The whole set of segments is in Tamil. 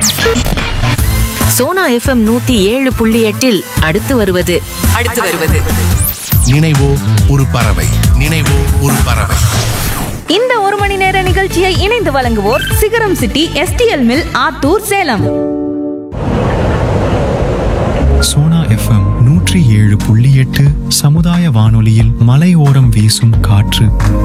சோனா எஃப்எம் நூத்தி ஏழு புள்ளி எட்டில் அடுத்து வருவது அடுத்து வருவது நினைவோ ஒரு பறவை நினைவோ ஒரு பறவை இந்த ஒரு மணி நேர நிகழ்ச்சியை இணைந்து வழங்குவோர் Sigaram city STL mill Attur Salem Sona FM நூற்றி ஏழு புள்ளி எட்டு சமுதாய வானொலியில் மலையோரம் வீசும் காற்று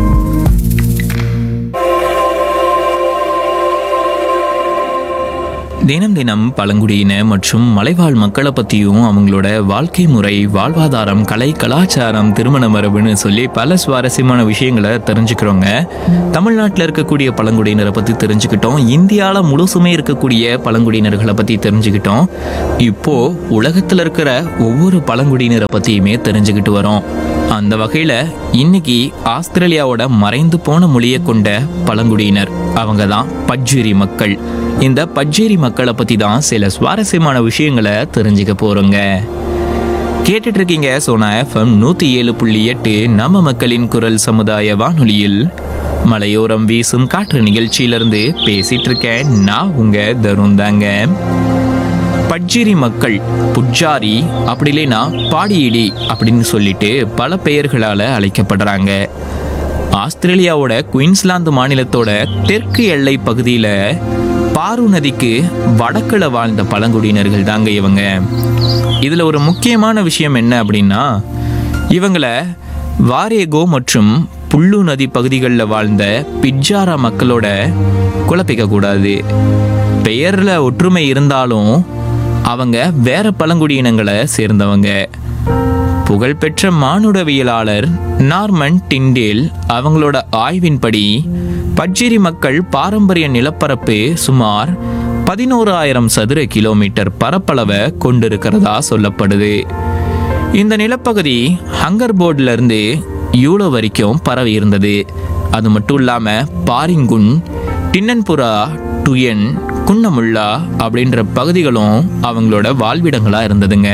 தினம் தினம் பழங்குடியின மற்றும் மலைவாழ் மக்களை பற்றியும் அவங்களோட வாழ்க்கை முறை வாழ்வாதாரம் கலை கலாச்சாரம் திருமண மரபுன்னு சொல்லி பல சுவாரஸ்யமான விஷயங்களை தெரிஞ்சுக்கிறோங்க தமிழ்நாட்டில் இருக்கக்கூடிய பழங்குடியினரை பற்றி தெரிஞ்சுக்கிட்டோம் இந்தியாவில் முழுசுமே இருக்கக்கூடிய பழங்குடியினர்களை பற்றி தெரிஞ்சுக்கிட்டோம் இப்போ உலகத்தில் இருக்கிற ஒவ்வொரு பழங்குடியினரை பற்றியுமே தெரிஞ்சுக்கிட்டு வரோம் அந்த வகையில் இன்னைக்கு ஆஸ்திரேலியாவோட மறைந்து போன மொழியை கொண்ட பழங்குடியினர் அவங்க தான் பஜ்ஜிரி மக்கள் இந்த பஜ்ஜேரி மக்களை பற்றி தான் சில சுவாரஸ்யமான விஷயங்களை தெரிஞ்சுக்க போகிறோங்க கேட்டுட்டு இருக்கீங்க சோனா எஃப்எம் நூற்றி ஏழு புள்ளி எட்டு நம்ம மக்களின் குரல் சமுதாய வானொலியில் மலையோரம் வீசும் காற்று நிகழ்ச்சியிலிருந்து பேசிட்டு இருக்கேன் நான் உங்க தருண் தாங்க பட்ஜிரி மக்கள் புட்ஜாரி அப்படி இல்லைன்னா பாடியிடி அப்படின்னு சொல்லிட்டு பல பெயர்களால் அழைக்கப்படுறாங்க ஆஸ்திரேலியாவோட குயின்ஸ்லாந்து மாநிலத்தோட தெற்கு எல்லை பகுதியில் பாரு நதிக்கு வடக்குல வாழ்ந்த பழங்குடியினர்கள் தாங்க இவங்க இதில் ஒரு முக்கியமான விஷயம் என்ன அப்படின்னா இவங்கள வாரேகோ மற்றும் புல்லு நதி பகுதிகளில் வாழ்ந்த பிட்ஜாரா மக்களோட குழப்பிக்க கூடாது பெயரில் ஒற்றுமை இருந்தாலும் அவங்க வேற பழங்குடியினங்களை சேர்ந்தவங்க புகழ்பெற்ற மானுடவியலாளர் நார்மன் டிண்டேல் அவங்களோட ஆய்வின்படி பட்ஜிரி மக்கள் பாரம்பரிய நிலப்பரப்பு சுமார் பதினோராயிரம் சதுர கிலோமீட்டர் பரப்பளவை கொண்டிருக்கிறதா சொல்லப்படுது இந்த நிலப்பகுதி ஹங்கர் போர்ட்ல இருந்து யூலோ வரைக்கும் பரவி இருந்தது அது மட்டும் இல்லாம பாரிங்குன் டின்னன்புரா டுயன் குன்னமுல்லா அப்படின்ற பகுதிகளும் அவங்களோட வாழ்விடங்களா இருந்ததுங்க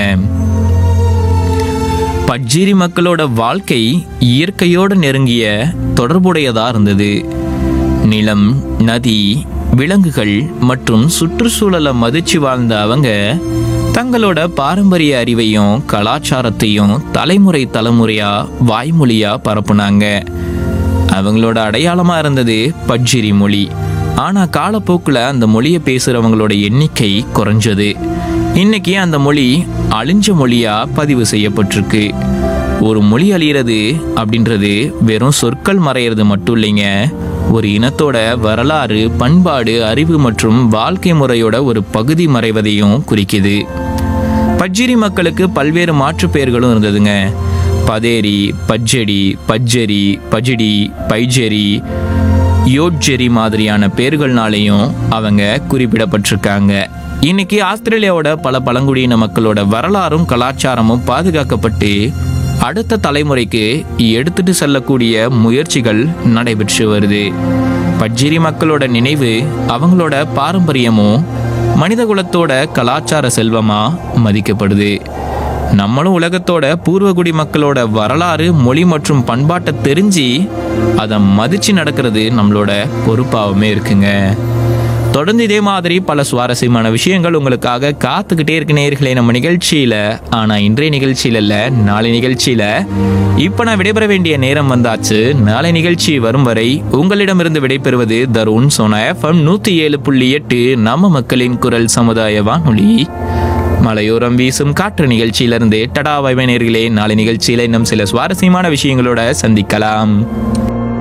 பட்ஜிரி மக்களோட வாழ்க்கை இயற்கையோட நெருங்கிய தொடர்புடையதா இருந்தது நிலம் நதி விலங்குகள் மற்றும் சுற்றுச்சூழலை மதிச்சு வாழ்ந்த அவங்க தங்களோட பாரம்பரிய அறிவையும் கலாச்சாரத்தையும் தலைமுறை தலைமுறையா வாய்மொழியா பரப்புனாங்க அவங்களோட அடையாளமா இருந்தது பட்ஜிரி மொழி ஆனா காலப்போக்குல அந்த மொழியை பேசுறவங்களோட எண்ணிக்கை குறைஞ்சது இன்னைக்கு அந்த மொழி அழிஞ்ச மொழியா பதிவு செய்யப்பட்டிருக்கு ஒரு மொழி அழியிறது அப்படின்றது வெறும் சொற்கள் மறையிறது மட்டும் இல்லைங்க ஒரு இனத்தோட வரலாறு பண்பாடு அறிவு மற்றும் வாழ்க்கை முறையோட ஒரு பகுதி மறைவதையும் குறிக்குது பட்ஜிரி மக்களுக்கு பல்வேறு மாற்றுப் பெயர்களும் இருந்ததுங்க பதேரி பஜ்ஜடி பஜ்ஜரி பஜிடி பைஜெரி யோட்ஜெரி மாதிரியான பேர்கள்னாலையும் அவங்க குறிப்பிடப்பட்டிருக்காங்க இன்னைக்கு ஆஸ்திரேலியாவோட பல பழங்குடியின மக்களோட வரலாறும் கலாச்சாரமும் பாதுகாக்கப்பட்டு அடுத்த தலைமுறைக்கு எடுத்துட்டு செல்லக்கூடிய முயற்சிகள் நடைபெற்று வருது பட்ஜிரி மக்களோட நினைவு அவங்களோட பாரம்பரியமும் மனிதகுலத்தோட கலாச்சார செல்வமா மதிக்கப்படுது நம்மளும் உலகத்தோட பூர்வகுடி மக்களோட வரலாறு மொழி மற்றும் பண்பாட்டை தெரிஞ்சு அதை மதிச்சு நடக்கிறது நம்மளோட பொறுப்பாகவுமே இருக்குங்க தொடர்ந்து இதே மாதிரி பல சுவாரஸ்யமான விஷயங்கள் உங்களுக்காக காத்துக்கிட்டே இருக்கு நேர்களே நம்ம நிகழ்ச்சியில ஆனா இன்றைய நிகழ்ச்சியில இல்ல நாளை நிகழ்ச்சியில இப்ப நான் விடைபெற வேண்டிய நேரம் வந்தாச்சு நாளை நிகழ்ச்சி வரும் வரை உங்களிடமிருந்து விடைபெறுவது தருண் சோனா எஃப்எம் நூத்தி ஏழு புள்ளி எட்டு நம்ம மக்களின் குரல் சமுதாய வானொலி மலையோரம் வீசும் காற்று நிகழ்ச்சியிலிருந்து டடா வைவனர்களே நாளை நிகழ்ச்சியில இன்னும் சில சுவாரஸ்யமான விஷயங்களோட சந்திக்கலாம்